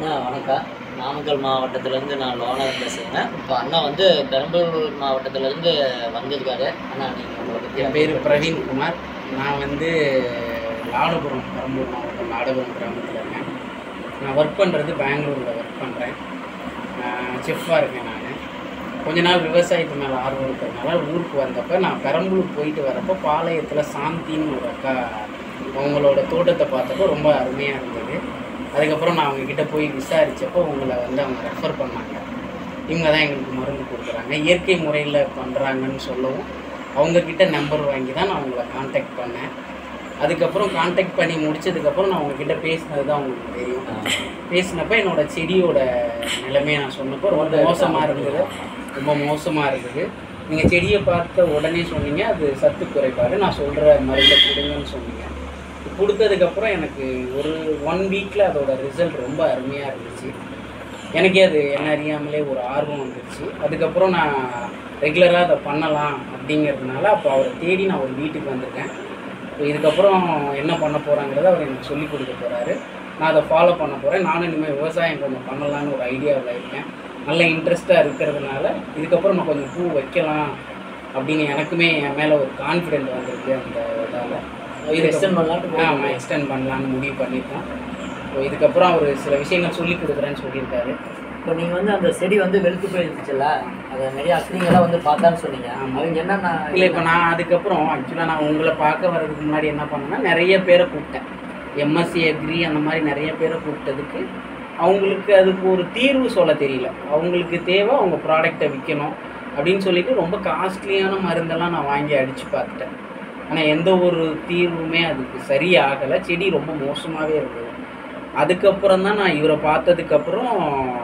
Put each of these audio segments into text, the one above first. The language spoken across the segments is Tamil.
அண்ணா வணக்கம் நாமக்கல் மாவட்டத்திலேருந்து நான் லோனர் பேசுகிறேங்க இப்போ அண்ணா வந்து பெரம்பலூர் மாவட்டத்திலேருந்து வந்திருக்காரு அண்ணா நீங்கள் உங்களை பற்றி என் பேர் பிரவீன்குமார் நான் வந்து லாடபுரம் பெரம்பலூர் மாவட்டம் லாடபுரம் கிராமத்தில் இருக்கேன் நான் ஒர்க் பண்ணுறது பெங்களூரில் ஒர்க் பண்ணுறேன் செஃப்பாக இருக்கேன் நான் கொஞ்ச நாள் விவசாயத்து மேலே ஆர்வம் இருக்கிறதுனால ஊருக்கு வந்தப்போ நான் பெரம்பலூர் போயிட்டு வரப்போ பாளையத்தில் சாந்தின்னு ஒரு அக்கா அவங்களோட தோட்டத்தை பார்த்தப்போ ரொம்ப அருமையாக இருந்தது அதுக்கப்புறம் நான் அவங்கக்கிட்ட போய் விசாரித்தப்போ உங்களை வந்து அவங்க ரெஃபர் பண்ணாங்க இவங்க தான் எங்களுக்கு மருந்து கொடுக்குறாங்க இயற்கை முறையில் பண்ணுறாங்கன்னு சொல்லவும் அவங்கக்கிட்ட நம்பர் வாங்கி தான் நான் உங்களை காண்டாக்ட் பண்ணேன் அதுக்கப்புறம் காண்டாக்ட் பண்ணி முடிச்சதுக்கப்புறம் நான் உங்ககிட்ட பேசினது தான் உங்களுக்கு தெரியும் பேசினப்போ என்னோட செடியோட நிலைமையை நான் சொன்னப்போ ரொம்ப மோசமாக இருந்தது ரொம்ப மோசமாக இருந்தது நீங்கள் செடியை பார்த்த உடனே சொன்னீங்க அது சத்து குறைபாடு நான் சொல்கிற மருந்தை கொடுங்கன்னு சொன்னீங்க கொடுத்ததுக்கப்புறம் எனக்கு ஒரு ஒன் வீக்கில் அதோட ரிசல்ட் ரொம்ப அருமையாக இருந்துச்சு எனக்கே அது என்ன அறியாமலே ஒரு ஆர்வம் வந்துருச்சு அதுக்கப்புறம் நான் ரெகுலராக அதை பண்ணலாம் அப்படிங்கிறதுனால அப்போ அவரை தேடி நான் ஒரு வீட்டுக்கு வந்திருக்கேன் இப்போ இதுக்கப்புறம் என்ன பண்ண போகிறாங்கிறத அவர் எனக்கு சொல்லி கொடுக்க போகிறாரு நான் அதை ஃபாலோ பண்ண போகிறேன் நானும் இனிமேல் விவசாயம் கொஞ்சம் பண்ணலான்னு ஒரு ஐடியாவில் இருக்கேன் நல்ல இன்ட்ரெஸ்ட்டாக இருக்கிறதுனால இதுக்கப்புறம் நான் கொஞ்சம் பூ வைக்கலாம் அப்படின்னு எனக்குமே என் மேலே ஒரு கான்ஃபிடென்ட் வந்திருக்கு அந்த இதால் எக்ஸ்டெண்ட் பண்ணலான்ட்டு ஆமாம் எக்ஸ்டெண்ட் பண்ணலான்னு முடிவு பண்ணியிருக்கோம் ஸோ இதுக்கப்புறம் அவர் சில விஷயங்கள் சொல்லி கொடுக்குறேன்னு சொல்லியிருக்காரு இப்போ நீங்கள் வந்து அந்த செடி வந்து வெளுத்து போயிருந்துச்சுல்ல அதை நிறைய அக்னிங்கெல்லாம் வந்து பார்த்தான்னு சொன்னீங்க ஆமா. அவங்க என்னென்ன இல்லை இப்போ நான் அதுக்கப்புறம் ஆக்சுவலாக நான் உங்களை பார்க்க வர்றதுக்கு முன்னாடி என்ன பண்ணேன்னா நிறைய பேரை கூப்பிட்டேன் எம்எஸ்சி அக்ரி அந்த மாதிரி நிறைய பேரை கூப்பிட்டதுக்கு அவங்களுக்கு அதுக்கு ஒரு தீர்வு சொல்ல தெரியல அவங்களுக்கு தேவை அவங்க ப்ராடக்டை விற்கணும் அப்படின்னு சொல்லிட்டு ரொம்ப காஸ்ட்லியான மருந்தெல்லாம் நான் வாங்கி அடித்து பார்த்துட்டேன் ஆனால் எந்த ஒரு தீர்வுமே அதுக்கு சரியாகலை செடி ரொம்ப மோசமாகவே இருந்தது அதுக்கப்புறம் தான் நான் இவரை பார்த்ததுக்கப்புறம்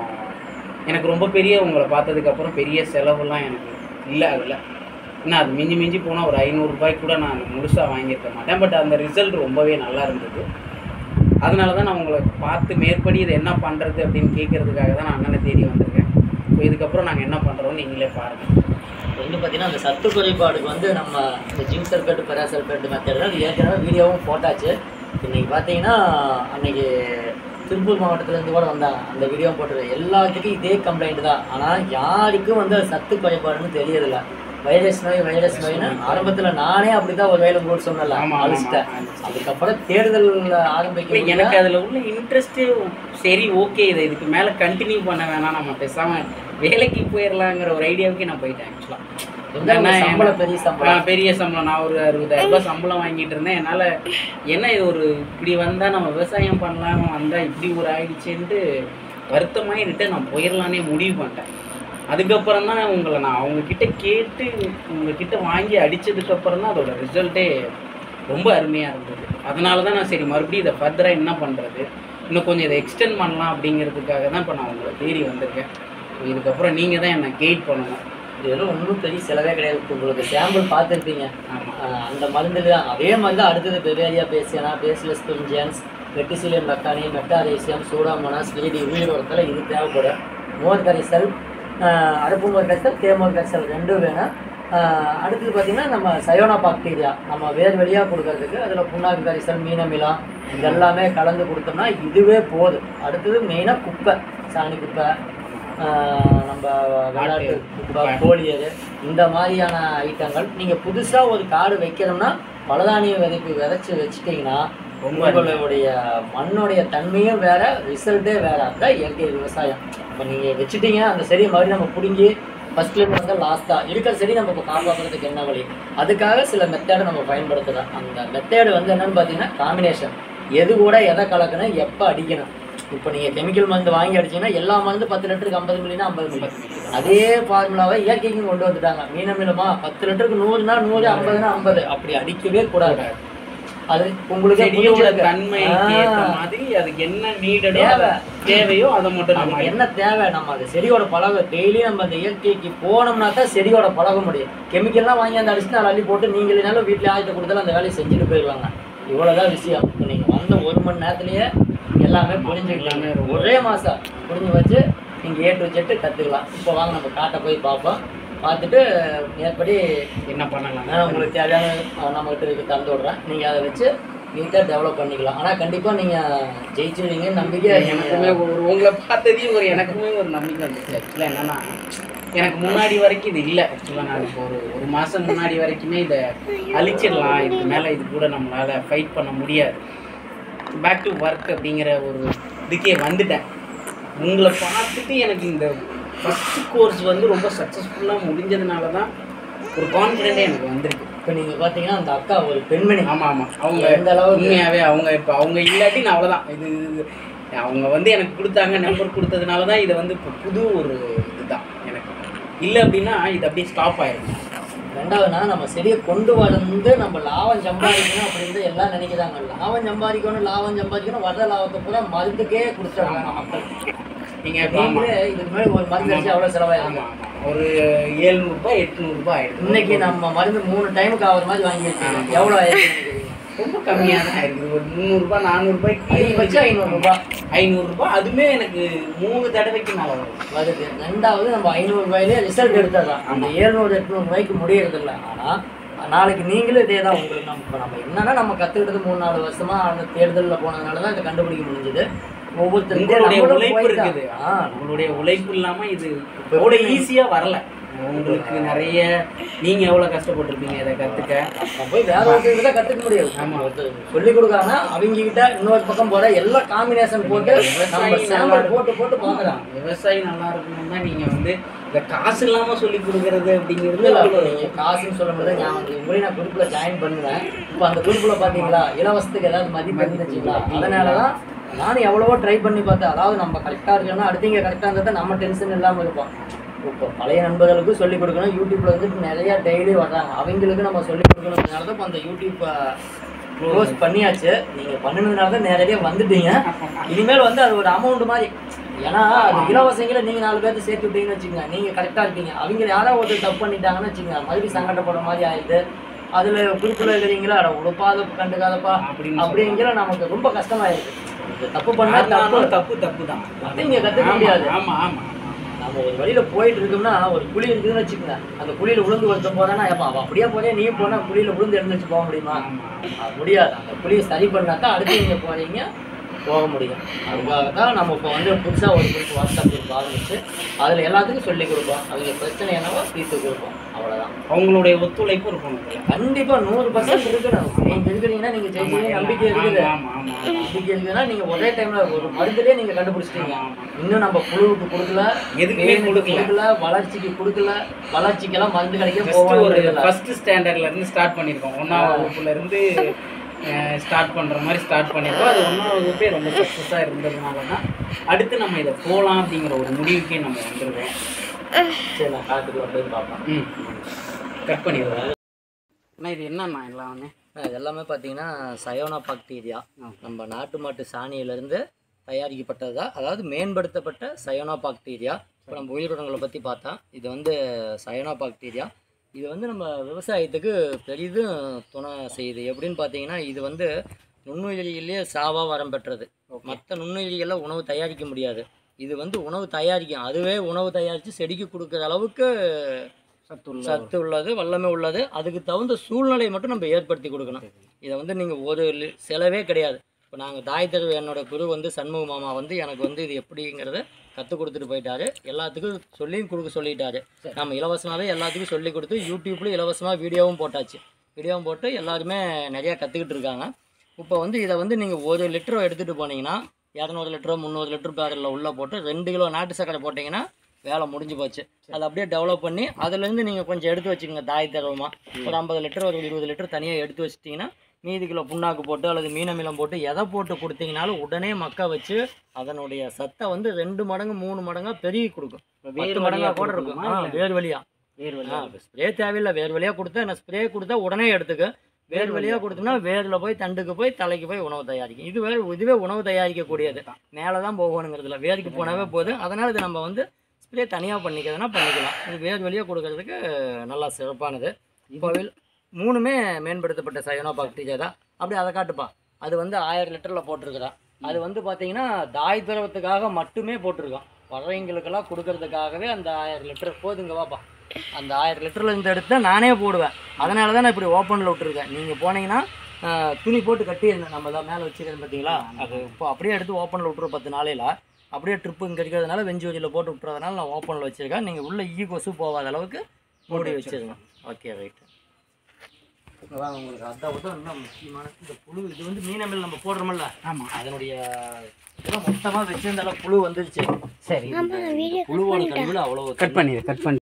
எனக்கு ரொம்ப பெரிய உங்களை பார்த்ததுக்கப்புறம் பெரிய செலவுலாம் எனக்கு இல்லை அதில் ஏன்னா அது மிஞ்சி மிஞ்சி போனால் ஒரு ஐநூறுரூபாய்க்கு கூட நான் முழுசாக வாங்கியிருக்க மாட்டேன் பட் அந்த ரிசல்ட் ரொம்பவே நல்லா இருந்தது அதனால தான் நான் உங்களை பார்த்து மேற்படி இதை என்ன பண்ணுறது அப்படின்னு கேட்குறதுக்காக தான் நான் அண்ணனை தேடி வந்திருக்கேன் ஸோ இதுக்கப்புறம் நாங்கள் என்ன பண்ணுறோம் நீங்களே பாருங்கள் இப்போ வந்து பார்த்தீங்கன்னா அந்த சத்து குறைபாடுக்கு வந்து நம்ம இந்த ஜிங்க் சல்ஃபேட் பெராசல்ஃபேட் மெத்தட் தான் ஏற்கனவே வீடியோவும் போட்டாச்சு இன்னைக்கு பார்த்தீங்கன்னா அன்னைக்கு திருப்பூர் மாவட்டத்துலேருந்து கூட வந்தாங்க அந்த வீடியோ போட்டது எல்லாத்துக்கும் இதே கம்ப்ளைண்ட் தான் ஆனால் யாருக்கும் வந்து அது சத்து குறைபாடுன்னு தெரியதில்ல வைரஸ் நோய் வைரஸ் நோய்னு ஆரம்பத்தில் நானே அப்படி தான் ஒரு வேலை கூட சொன்னல ஆமாம் அழிச்சிட்டேன் அதுக்கப்புறம் தேடுதல் இல்லை ஆரம்பிக்க எனக்கு அதில் உள்ள இன்ட்ரெஸ்ட்டு சரி ஓகே இதை இதுக்கு மேலே கண்டினியூ பண்ண வேணாம் நம்ம பேசாமல் வேலைக்கு போயிடலாங்கிற ஒரு ஐடியாவுக்கு நான் போயிட்டேன் ஆக்சுவலாக சம்பளம் பெரிய சம்பளம் பெரிய சம்பளம் நான் ஒரு அறுபதாயிரம் ரூபாய் சம்பளம் வாங்கிட்டு இருந்தேன் என்னால் என்ன இது ஒரு இப்படி வந்தால் நம்ம விவசாயம் பண்ணலாம வந்தால் இப்படி ஒரு ஆயிடுச்சுன்ட்டு வருத்தமாயிட்டு நான் போயிடலானே முடிவு பண்ணிட்டேன் அதுக்கப்புறம் தான் உங்களை நான் அவங்கக்கிட்ட கேட்டு உங்ககிட்ட வாங்கி அடித்ததுக்கப்புறம் தான் அதோட ரிசல்ட்டே ரொம்ப அருமையாக இருந்தது அதனால தான் நான் சரி மறுபடியும் இதை ஃபர்தராக என்ன பண்ணுறது இன்னும் கொஞ்சம் இதை எக்ஸ்டெண்ட் பண்ணலாம் அப்படிங்கிறதுக்காக தான் இப்போ நான் உங்களை தேடி வந்திருக்கேன் இதுக்கப்புறம் நீங்கள் தான் என்னை கைட் பண்ணணும் இது வெறும் ஒன்றும் பெரிய செலவே கிடையாது இப்ப உங்களுக்கு சாம்பிள் பார்த்துருப்பீங்க ஆமாம் ஆஹ் அந்த மருந்துல தான் அதே மாதிரி தான் அடுத்தது Beauveria bassiana Bacillus thuringiensis Verticillium lecanii Metarhizium Pseudomonas வீடி உயிர் உரத்தில் இது தேவைப்படும் மோர் கரைசல் ஆஹ் அடுப்பு மோர் கரைசல் தேமோர் கரைசல் ரெண்டும் வேணும் ஆஹ் அடுத்தது பார்த்திங்கன்னா நம்ம சயோனா பாக்டீரியா நம்ம வேர் வழியாக கொடுக்கறதுக்கு அதில் புண்ணாக்கு கரைசல் மீனமிலம் இதெல்லாமே கலந்து கொடுத்தோம்னா இதுவே போதும் அடுத்தது மெயினாக குப்பை சாணி குப்பை ஆஹ் நம்ம விளையாட்டு குப்பை கோழியர் இந்த மாதிரியான ஐட்டங்கள் நீங்கள் புதுசாக ஒரு காடு வைக்கிறோம்னா பலதானிய விதைப்பு விதைச்சி வச்சுட்டிங்கன்னா ரொம்ப உங்களுடைய மண்ணுடைய தன்மையும் வேற ரிசல்ட்டே வேற அதுதான் இயற்கை விவசாயம் இப்போ நீங்கள் வச்சுட்டீங்க அந்த செடியை மறுபடியும் நம்ம பிடுங்கி ஃபஸ்ட்லேருந்து வந்து லாஸ்ட்டாக இருக்கிற செடி நம்ம இப்போ காப்பாற்றுறதுக்கு என்ன வழி அதுக்காக சில மெத்தேடை நம்ம பயன்படுத்துகிறோம் அந்த மெத்தேடு வந்து என்னன்னு பார்த்தீங்கன்னா காம்பினேஷன் எது கூட எதை கலக்கணும் எப்போ அடிக்கணும் இப்போ நீங்கள் கெமிக்கல் மருந்து வாங்கி அடிச்சீங்கன்னா எல்லா மருந்து பத்து லிட்டருக்கு ஐம்பது மில்லினா ஐம்பது மில்லி அதே ஃபார்முலாவை இயற்கைக்கும் கொண்டு வந்துட்டாங்க மீனமிலமா பத்து லிட்டருக்கு நூறுனா நூறு ஐம்பதுனா ஐம்பது அப்படி அடிக்கவே கூடாது அது உங்களுக்கு செடியோட தன்மைக்கு ஏற்ற மாதிரி அதுக்கு என்ன நீடடோ தேவை. தேவையோ அதை மட்டும் நம்ம நமக்கு என்ன தேவை நம்ம அது செடியோட பழக டெய்லி நம்ம அந்த இயற்கைக்கு போனோம்னா தான் செடியோட பழக முடியும் கெமிக்கல்லாம் வாங்கி அந்த அடிச்சு நாலு அள்ளி போட்டு நீங்களேனாலும் வீட்டில் ஆயத்தை கொடுத்தாலும் அந்த வேலையை செஞ்சுட்டு போயிடுவாங்க இவ்வளோதான் விஷயம் இப்போ நீங்கள் வந்த ஒரு மணி நேரத்துலயே எல்லாமே புரிஞ்சுக்கலாமே ஒரே மாதம் புரிஞ்சு வச்சு நீங்கள் ஏ டு ஜெட்டு கற்றுக்கலாம் இப்போ வாங்க நம்ம காட்டை போய் பார்ப்போம் பார்த்துட்டு மேற்படி என்ன பண்ணலாம் நான் உங்களுக்கு தேவையான நம்மகிட்ட இருக்கு தந்து விட்றேன் நீங்கள் அதை வச்சு நீட்டாக டெவலப் பண்ணிக்கலாம் ஆனால் கண்டிப்பாக நீங்கள் ஜெயிச்சிருவீங்க நம்பிக்கை எனக்குமே ஒரு உங்களை பார்த்ததையும் ஒரு எனக்குமே ஒரு நம்பிக்கை வந்துச்சு ஆக்சுவலாக என்னன்னா எனக்கு முன்னாடி வரைக்கும் இது இல்லை ஆக்சுவலாக நான் இப்போ ஒரு ஒரு மாதம் முன்னாடி வரைக்குமே இதை அழிச்சிடலாம் இதுக்கு மேலே இது கூட நம்மளால் ஃபைட் பண்ண முடியாது பேக் டு ஒர்க் அப்படிங்கிற ஒரு இதுக்கே வந்துட்டேன் உங்களை பார்த்துட்டு எனக்கு இந்த ஃபஸ்ட்டு கோர்ஸ் வந்து ரொம்ப சக்ஸஸ்ஃபுல்லாக முடிஞ்சதுனால தான் ஒரு கான்ஃபிடென்ட்டே எனக்கு வந்திருக்கு இப்போ நீங்கள் பார்த்தீங்கன்னா அந்த அக்கா ஒரு பெண்மணி ஆமாம் ஆமாம் அவங்க எந்த அளவுக்கு? உண்மையாகவே அவங்க இப்போ அவங்க இல்லாட்டி நான் அவ்வளோதான் இது இது- அவங்க வந்து எனக்கு கொடுத்தாங்க நம்பர் கொடுத்ததுனால தான் இதை வந்து இப்போ புது ஒரு இதுதான் எனக்கு இல்லை அப்படின்னா இது அப்படியே ஸ்டாப் ஆயிருக்கும் ரெண்டாவதுனா நம்ம செடியை கொண்டு வந்து நம்ம லாபம் சம்பாதிக்கணும் அப்படின்னு எல்லாம் நினைக்கிறாங்க லாபம் சம்பாதிக்கணும் லாபம் சம்பாதிக்கணும் வர்ற லாபத்தை பூரா மருந்துக்கே கொடுத்துறாங்க மக்கள் நீங்கள் இப்போ ஆமாம் நீங்களே இதுக்கு முன்னாடி ஒரு மருந்து அடிச்சு அவ்வளோ செலவாயிருக்கும் ஆமாம் ஆமாம் ஒரு ஏழ்நூறுபா எட்நூறுபா ஆயிடுது இன்னைக்கு நம்ம மருந்து மூணு டைமுக்கு ஆகிற மாதிரி வாங்கி வச்சிருக்கோம் எவ்வளோ ஆயிருக்கு ரொம்ப கம்மியாக தான் இருக்குது ஒரு முந்நூறுபா நானூறுபாய்க்கு அதிகபட்சம் ஐநூறுரூபா ஐநூறுரூபா அதுவுமே எனக்கு மூணு தடவைக்கு மேலே வரும் வருது ரெண்டாவது நம்ம ஐநூறு ரூபாயிலே ரிசல்ட் எடுத்துடலாம் அந்த ஏழ்நூறு எட்நூறு ரூபாய்க்கு முடியறது இல்லை ஆனால் நாளைக்கு நீங்களும் இதே தான் உங்களுக்கு நம்ம இப்போ நம்ம என்னன்னா நம்ம கற்றுக்கிட்டது மூணு நாலு வருஷமா அந்த தேர்தலில் போனதுனால தான் இதை கண்டுபிடிக்க முடிஞ்சது ஒவ்வொருத்தருக்கும் உங்களுடைய நம்மளும் உழைப்பு போயிட்டா- இருக்குது ஆ, உங்களுடைய உழைப்பு இல்லாம இது எவ்வளோ ஈஸியா வரல உங்களுக்கு நிறைய நீங்க எவ்வளவு கஷ்டப்பட்டிருப்பீங்க இதை கத்துக்க நம்ம போய் வேற ஒருத்தருக்கு தான் கற்றுக்க முடியாது ஆமா. சொல்லி கொடுக்காம அவங்க கிட்ட இன்னொரு பக்கம் போற எல்லா காம்பினேஷன் போட்டு நம்ம சாம்பிள் போட்டு போட்டு பார்க்கலாம் விவசாயி நல்லா இருக்கணும் தான் நீங்க வந்து இந்த காசு இல்லாம சொல்லி கொடுக்கறது அப்படிங்கிறது இல்ல, அவ்வளோ- நீங்க காசுன்னு சொல்ல முடியாது நான் வந்து உங்களே நான் குரூப்ல ஜாயின் பண்ணுவேன் இப்போ அந்த குரூப்ல பாத்தீங்களா இலவசத்துக்கு ஏதாவது மதிப்பு இருந்துச்சுங்களா அதனாலதான் நானும் எவ்வளவோ ட்ரை பண்ணி பார்த்தேன் அதாவது நம்ம கரெக்டா இருக்கணும் அடுத்தவங்க கரெக்டா இருந்தா நம்ம டென்ஷன் இல்லாம இருப்போம் இப்போ பழைய நண்பர்களுக்கும் சொல்லிக் கொடுக்கணும் யூடியூப்ல வந்து நிறைய டெய்லி வர்றாங்க அவங்களுக்கு நம்ம சொல்லிக் கொடுக்கணும்னால தான் இப்போ அந்த யூடியூப் க்ளோஸ் பண்ணியாச்சு நீங்க பண்ணினதுனால தான் நேரடியாக வந்துட்டீங்க இனிமேல் வந்து அது ஒரு அமௌண்ட் மாதிரி ஏன்னா அது இலவசங்களை நீங்க நாலு பேர்த்து சேர்த்து விட்டீங்கன்னு வச்சுக்கோங்க நீங்க கரெக்டா இருக்கீங்க அவங்க யாராவது ஒருத்தர் தப்பு பண்ணிட்டாங்கன்னு வச்சுக்கோங்க மறுபடியும் சங்கடப்படுற மாதிரி ஆயிடுது அதுல குறிப்பில் இருக்கிறீங்களா அட உடுப்பாத கண்டுக்காதப்பா அப்படின்னு அப்படிங்கிற நமக்கு ரொம்ப கஷ்டமாயிருக்கு இந்த தப்பு பண்ணா தப்பு ஆனாலும் தப்பு தப்பு தான் அது இங்க கத்துக்க முடியாது ஆமா ஆமா நம்ம ஒரு வழியில போயிட்டு இருக்கோம்னா ஒரு குழி இருக்குதுன்னு வச்சுக்கோங்க அந்த குழியில விழுந்து ஒருத்தன் போறானா ஏப்பா அவன் அப்படியே போறே நீ போனா குழியில விழுந்து எழுந்துச்சு போக முடியுமா ஆமா அது முடியாது அந்த குழியை சரி பண்ணா தான் அடுத்து நீங்க போறீங்க போக முடியும் அதுக்காக தான் நம்ம இப்போ வந்து புதுசாக ஒரு குரூப் வாட்ஸ்அப் குரூப் ஆரம்பிச்சு அதில் எல்லாத்துக்கும் சொல்லி கொடுப்போம் அவங்க பிரச்சனை என்னவோ தீர்த்து கொடுப்போம் அவ்வளோதான் அவங்களுடைய ஒத்துழைப்பு இருக்கணும் இதுல. கண்டிப்பாக நூறு பர்சன்ட் இருக்கணும் நீங்கள் இருக்கிறீங்கன்னா நீங்கள் ஜெயிச்சீங்க நம்பிக்கை இருக்குது ஆமா ஆமா ஆமா நம்பிக்கை இருக்குதுன்னா நீங்கள் ஒரே டைம்ல ஒரு மருந்துலேயே நீங்கள் கண்டுபிடிச்சிட்டீங்க ஆமா, ஆமா. இன்னும் நம்ம புழுவுக்கு கொடுக்கல எதுக்குமே வேனுக்கு கொடுக்கல. கொடுக்கல வளர்ச்சிக்கு கொடுக்கல வளர்ச்சிக்கெல்லாம் மருந்து கிடைக்க ஃபர்ஸ்ட் ஒரு போவாங்க ஃபர்ஸ்ட் ஸ்டாண்டர்ட்ல இருந்து ஸ்டார்ட் பண்ணியிருக்கோம் ஒன்றாவது வகுப்புல இருந்து ஸ்டார்ட் பண்ற மாதிரி ஸ்டார்ட் பண்ணியிருக்கோம் அது ஒன்றாவது வகுப்பே ரொம்ப சக்ஸஸாக இருந்ததுனால தான் அடுத்து நம்ம இதை போகலாம் அப்படிங்கிற ஒரு முடிவுக்கே நம்ம வந்துருக்கோம் சரி நான் காட்டுக்கு வந்து பார்ப்பேன் ம் கட் பண்ணிடுவோம் அண்ணா இது என்னண்ணா எல்லாமே இது எல்லாமே பார்த்தீங்கன்னா சயோனா பாக்டீரியா நம்ம நாட்டு மாட்டு சாணியிலேருந்து தயாரிக்கப்பட்டது தான் அதாவது மேம்படுத்தப்பட்ட சயோனா பாக்டீரியா இப்போ நம்ம உயிரினங்களை பற்றி பார்த்தா இது வந்து சயோனா பாக்டீரியா இது வந்து நம்ம விவசாயத்துக்கு பெரிதும் துணை செய்யுது எப்படின்னு பார்த்தீங்கன்னா இது வந்து நுண்ணுயிரியிலேயே சாவா வரம் பெற்றது மற்ற நுண்ணுயிரிகளில் உணவு தயாரிக்க முடியாது இது வந்து உணவு தயாரிக்கும் அதுவே உணவு தயாரித்து செடிக்கு கொடுக்குற அளவுக்கு சத்துள்ள சத்து உள்ளது வல்லமை உள்ளது அதுக்கு தகுந்த சூழ்நிலையை மட்டும் நம்ம ஏற்படுத்தி கொடுக்கணும் இதை வந்து நீங்கள் ஒரு லி- செலவே கிடையாது இப்போ நாங்கள் தாய் தெருவு என்னோட குரு வந்து சண்முக மாமா வந்து எனக்கு வந்து இது எப்படிங்கிறத கற்றுக் கொடுத்துட்டு போயிட்டாரு எல்லாத்துக்கும் சொல்லியும் கொடுக்க சொல்லிட்டாரு நம்ம இலவசமாகவே எல்லாத்துக்கும் சொல்லி கொடுத்து யூடியூப்ல இலவசமாக வீடியோவும் போட்டாச்சு வீடியோவும் போட்டு எல்லாருமே நிறையா கற்றுக்கிட்டு இருக்காங்க இப்போ வந்து இதை வந்து நீங்கள் ஒரு லிட்டரோ எடுத்துகிட்டு போனீங்கன்னா இரநூறு லிட்டரோ முந்நூறு லிட்டர் பேரலில் உள்ளே போட்டு ரெண்டு கிலோ நாட்டு சக்கரை போட்டிங்கன்னா வேலை முடிஞ்சு போச்சு அதை அப்படியே டெவலப் பண்ணி அதுலேருந்து நீங்கள் கொஞ்சம் எடுத்து வச்சுக்கோங்க தாய் தரவமாக ஒரு ஐம்பது லிட்டர் ஒரு இருபது லிட்டர் தனியாக எடுத்து வச்சிட்டிங்கன்னா மீதி கிலோ புண்ணாக்கு போட்டு அல்லது மீனமிலம் போட்டு எதை போட்டு கொடுத்தீங்கனாலும் உடனே மக்க வச்சு அதனுடைய சத்தை வந்து ரெண்டு மடங்கு மூணு மடங்கா பெருகி கொடுக்கும் பத்து மடங்கா கூட இருக்கும் ஆ, வேர் வழியா வேர் ஸ்ப்ரே தேவையில்லை வேர் வழியா கொடுத்தா என்ன ஸ்ப்ரே கொடுத்தா உடனே எடுத்துக்க வேர் வழியா கொடுத்தோம்னா வேரில் போய் தண்டுக்கு போய் தலைக்கு போய் உணவு தயாரிக்கும் இது வேறு இதுவே உணவு தயாரிக்கக்கூடியது மேலே தான் போகணுங்கிறதுல வேருக்கு போனாவே போதும் அதனால் இது நம்ம வந்து ஸ்ப்ரே தனியாக பண்ணிக்கிறதுனா பண்ணிக்கலாம் இது வேர் வழியாக கொடுக்கறதுக்கு நல்லா சிறப்பானது இப்போ மூணுமே மேம்படுத்தப்பட்ட சயனோ பாக்டீரியா தான் அப்படி அதை காட்டுப்பா அது வந்து ஆயிரம் லிட்டரில் போட்டிருக்கிறா அது வந்து பார்த்தீங்கன்னா தாய் திரவத்துக்காக மட்டுமே போட்டிருக்கோம் வர்றவங்களுக்கெல்லாம் கொடுக்கறதுக்காகவே அந்த ஆயிரம் லிட்டர் போதுங்க வாப்பா அந்த ஆயிரம் லிட்டரில் இருந்து எடுத்து நானே போடுவேன் அதனால தான் நான் இப்படி ஓப்பனில் விட்டுருக்கேன் நீங்கள் போனீங்கன்னா ஆஹ், துணி போட்டு கட்டி இருந்தேன் நம்ம தான் மேலே வச்சுருக்கேன் பார்த்தீங்களா அது இப்போ அப்படியே எடுத்து ஓப்பனில் விட்டுரு பத்து நாளையில அப்படியே ட்ரிப்பு இங்கே இருக்கிறதுனால வெஞ்சு வழியில் போட்டு விட்டுறதுனால நான் ஓப்பனில் வச்சுருக்கேன் நீங்கள் உள்ள ஈ கொசு போகாத அளவுக்கு மூடி வச்சிருங்க ஓகே ரைட்டு அதான் உங்களுக்கு அதான் விட இன்னும் முக்கியமான இந்த புழு இது வந்து மீனமில் நம்ம போடுறோம்ல ஆமாம் அதனுடைய இதெல்லாம் மொத்தமாக வச்சிருந்தாலும் புழு வந்துருச்சு சரி புழுவோட கழிவுல அவ்வளோ கட் பண்ணிடு கட் பண்ணி